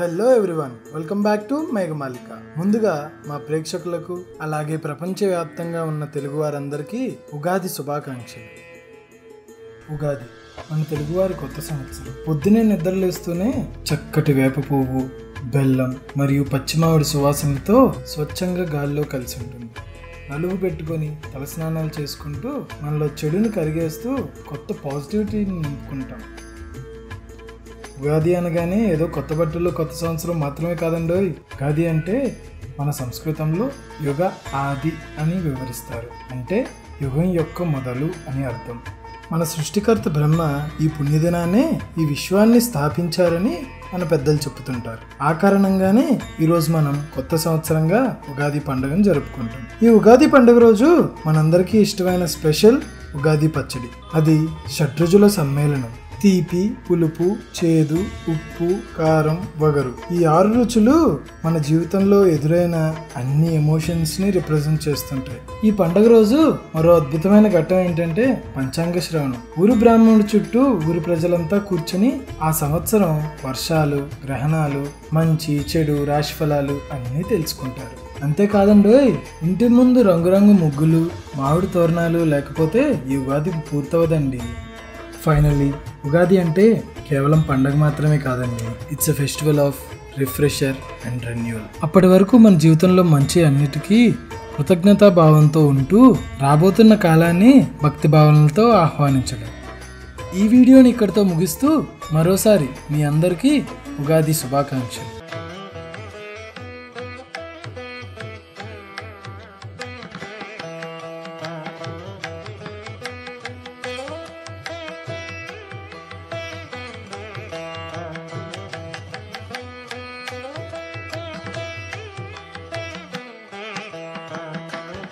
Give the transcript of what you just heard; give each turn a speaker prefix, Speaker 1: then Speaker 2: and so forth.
Speaker 1: hello everyone welcome back to Meghamalika ముందుగా మా ప్రేక్షకులకు అలాగే ప్రపంచవ్యాప్తంగా ఉన్న తెలుగు వారందరికీ ఉగాది శుభాకాంక్షలు ఉగాది మన తెలుగువారి కొత్త సంవత్సరం పొద్దునే నిద్రలేస్తూనే చక్కటి వేప పువ్వు బెల్లం మరియు పచ్చిమామిడి సువాసనలతో స్వచ్ఛంగా గాల్లో కలిసి ఉంటుంది నలుగు పెట్టుకొని తలస్నానాలు చేసుకుంటూ మనలో చెడుని కరిగేస్తూ కొత్త పాజిటివిటీని నింపుకుంటాం ఉగాది అనగానే ఏదో కొత్త బట్టలు కొత్త సంవత్సరం మాత్రమే కాదండోయ్ ఉగాది అంటే మన సంస్కృతంలో యుగ ఆది అని వివరిస్తారు అంటే యుగం యొక్క మొదలు అని అర్థం మన సృష్టికర్త బ్రహ్మ ఈ పుణ్యదినాన్నే ఈ విశ్వాన్ని స్థాపించారని మన పెద్దలు చెప్తుంటారు ఆ కారణంగానే ఈరోజు మనం కొత్త సంవత్సరంగా ఉగాది పండుగను జరుపుకుంటాం ఈ ఉగాది పండుగ రోజు మనందరికీ ఇష్టమైన స్పెషల్ ఉగాది పచ్చడి అది షడ్రుచుల సమ్మేళనం తీపి పులుపు చేదు ఉప్పు కారం వగరు ఈ ఆరు రుచులు మన జీవితంలో ఎదురైన అన్ని ఎమోషన్స్ ని రిప్రజెంట్ చేస్తుంటాయి ఈ పండగ రోజు మరో అద్భుతమైన ఘట్టం ఏంటంటే పంచాంగ శ్రవణం ఊరు బ్రాహ్మణుడి చుట్టూ ఊరి ప్రజలంతా కూర్చుని ఆ సంవత్సరం వర్షాలు గ్రహణాలు మంచి చెడు రాశి ఫలాలు అన్నీ తెలుసుకుంటారు అంతేకాదండి ఇంటి ముందు రంగురంగు ముగ్గులు మామిడి తోరణాలు లేకపోతే ఈ ఉగాది పూర్తవదండి ఫైనల్లీ ఉగాది అంటే కేవలం పండగ మాత్రమే కాదండి it's a festival of refresher and renewal అప్పటి వరకు మన జీవితంలో మంచి అన్నిటికీ కృతజ్ఞతా భావంతో ఉంటూ రాబోతున్న కాలాన్ని భక్తి భావనలతో ఆహ్వానించడం ఈ వీడియోని ఇక్కడితో ముగిస్తూ మరోసారి మీ అందరికీ ఉగాది శుభాకాంక్షలు